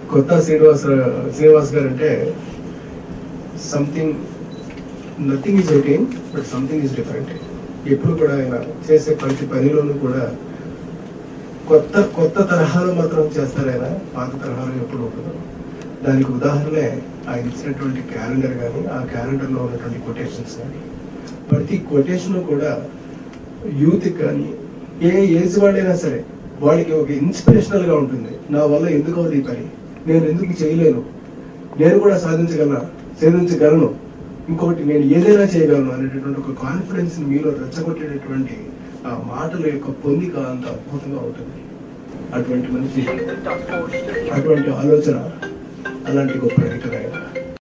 కొత్త శ్రీనివాస్ శ్రీనివాస్ గారు అంటే something nothing is routine but something is different ఎప్పుడు కూడా ఆయన చేసే ప్రతి పనిలోనూ కూడా కొత్త కొత్త తరహాలో మాత్రం చేస్తారు ఆయన పాత తరహాలో ఎప్పుడు ఉండదు దానికి ఉదాహరణే ఆయన ఇచ్చినటువంటి క్యాలెండర్ కానీ ఆ క్యాలెండర్లో ఉన్నటువంటి కొటేషన్స్ కానీ ప్రతి కొటేషన్ కూడా యూత్ కానీ ఏ ఏజ్ వాళ్ళైనా సరే వాళ్ళకి ఒక ఇన్స్పిరేషనల్ గా ఉంటుంది నా వల్ల ఎందుకు అవుతుంది ఈ పని నేను ఎందుకు చేయలేను నేను కూడా సాధించగలనా సాధించగలను ఇంకొకటి నేను ఏదైనా చేయగలను అనేటటువంటి ఒక కాన్ఫిడెన్స్ మీలో రెచ్చగొట్టేటటువంటి ఆ మాటల యొక్క పొందిక అంత అద్భుతంగా ఉంటుంది అటువంటి మనిషి అటువంటి ఆలోచన అలాంటి గొప్ప ఎడిటర్ ఆయన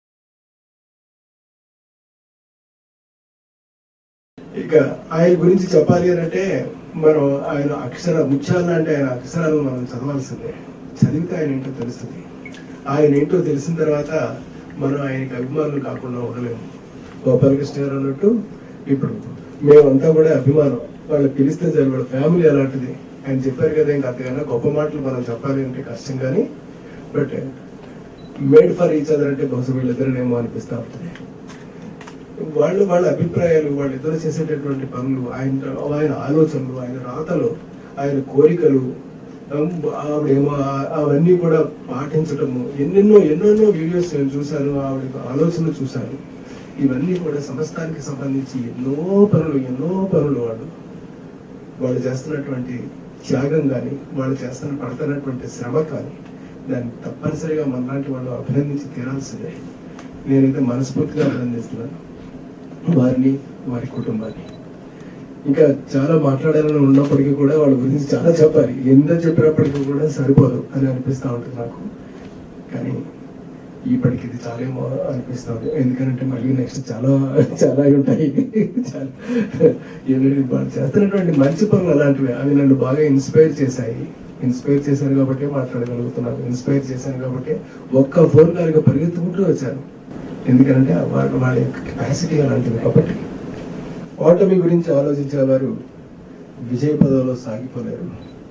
ఇక ఆయన గురించి చెప్పాలి అని అంటే మనం ఆయన అక్షర ముత్యాలు అంటే ఆయన అక్షరాలు మనం చదవాల్సిందే చదివితే ఆయన ఏంటో తెలుస్తుంది ఆయన ఏంటో తెలిసిన తర్వాత మనం ఆయనకి అభిమానులు కాకుండా ఉండలేము గోపాలకృష్ణ గారు అన్నట్టు ఇప్పుడు మేమంతా కూడా అభిమానం వాళ్ళు పిలిస్తే చాలు వాళ్ళ ఫ్యామిలీ అలాంటిది ఆయన చెప్పారు కదా ఇంకా అంతకన్నా గొప్ప మాటలు మనం చెప్పాలి అంటే కష్టం కానీ but made for each other అంటే బహుశా వీళ్ళిద్దరేమో అనిపిస్తా ఉంటుంది వాళ్ళు వాళ్ళ అభిప్రాయాలు వాళ్ళిద్దరు చేసేటటువంటి పనులు ఆయన ఆయన ఆలోచనలు ఆయన రాతలు ఆయన కోరికలు ఉమ్, ఆవిడేమో ఆ- అవన్నీ కూడా పాటించటము ఎన్నెన్నో ఎన్నెన్నో వీడియోస్ నేను చూశాను ఆవిడ ఆలోచనలు చూశాను ఇవన్నీ కూడా సమస్తానికి సంబంధించి ఎన్నో పనులు ఎన్నో పనులు వాళ్ళు వాళ్ళు చేస్తున్నటువంటి త్యాగం కానీ వాళ్ళు చేస్తున్న పడుతున్నటువంటి శ్రమ కానీ దాన్ని తప్పనిసరిగా మనలాంటి వాళ్ళు అభినందించి తీరాల్సిందే నేనైతే మనస్ఫూర్తిగా అభినందిస్తున్నాను వారిని వారి కుటుంబాన్ని ఇంకా చాలా మాట్లాడాలని ఉన్నప్పటికీ కూడా వాళ్ళ గురించి చాలా చెప్పాలి ఎంత చెప్పినప్పటికీ కూడా సరిపోదు అని అనిపిస్తా ఉంటుంది నాకు కానీ ఇప్పటికి ఇది చాలేమో అనిపిస్తుంది ఎందుకంటే మళ్ళీ నెక్స్ట్ చాలా చాలా ఉంటాయి చాలా ఏంటంటే వాళ్ళు చేస్తున్నటువంటి మంచి పనులు అలాంటివి అవి నన్ను బాగా ఇన్స్పైర్ చేశాయి ఇన్స్పైర్ చేశాను కాబట్టి మాట్లాడగలుగుతున్నాను ఇన్స్పైర్ చేశాను కాబట్టి ఒక్క ఫోన్ కాల్గా పరిగెత్తుకుంటూ వచ్చాను ఎందుకంటే వాళ్ళ వాళ్ళ యొక్క కెపాసిటీ అలాంటిది కాబట్టి ఓటమి గురించి ఆలోచించేవారు విజయ పదంలో సాగిపోలేరు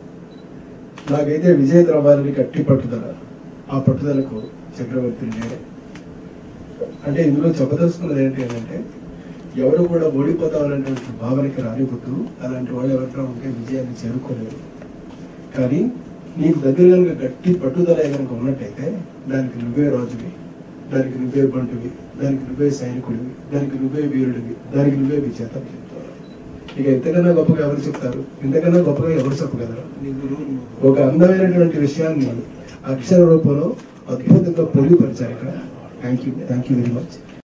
నాకైతే విజయ ద్రవాలని గట్టి పట్టుదల ఆ పట్టుదలకు చక్రవర్తి నేనే అంటే ఇందులో చెప్పదలుచుకున్నది ఏంటి అంటే ఎవరు కూడా ఓడిపోతామనేటువంటి భావనకి రానివద్దు అలాంటి వాళ్ళు ఎవరితో ఉంటే విజయాన్ని చేరుకోలేరు కానీ నీకు దగ్గర కనుక గట్టి పట్టుదల కనుక ఉన్నట్టయితే దానికి నువ్వే రాజువి దానికి నువ్వే బంటువి దానికి నువ్వే సైనికుడివి దానికి నువ్వే వీరుడివి దానికి నువ్వే విజేత ఇక ఇంతకన్నా గొప్పగా ఎవరు చెప్తారు ఇంతకన్నా గొప్పగా ఎవరు చెప్పగలరు ఒక అందమైనటువంటి విషయాన్ని అక్షర రూపంలో అద్భుతంగా పొడిపరిచారు ఇక్కడ thank you thank you very much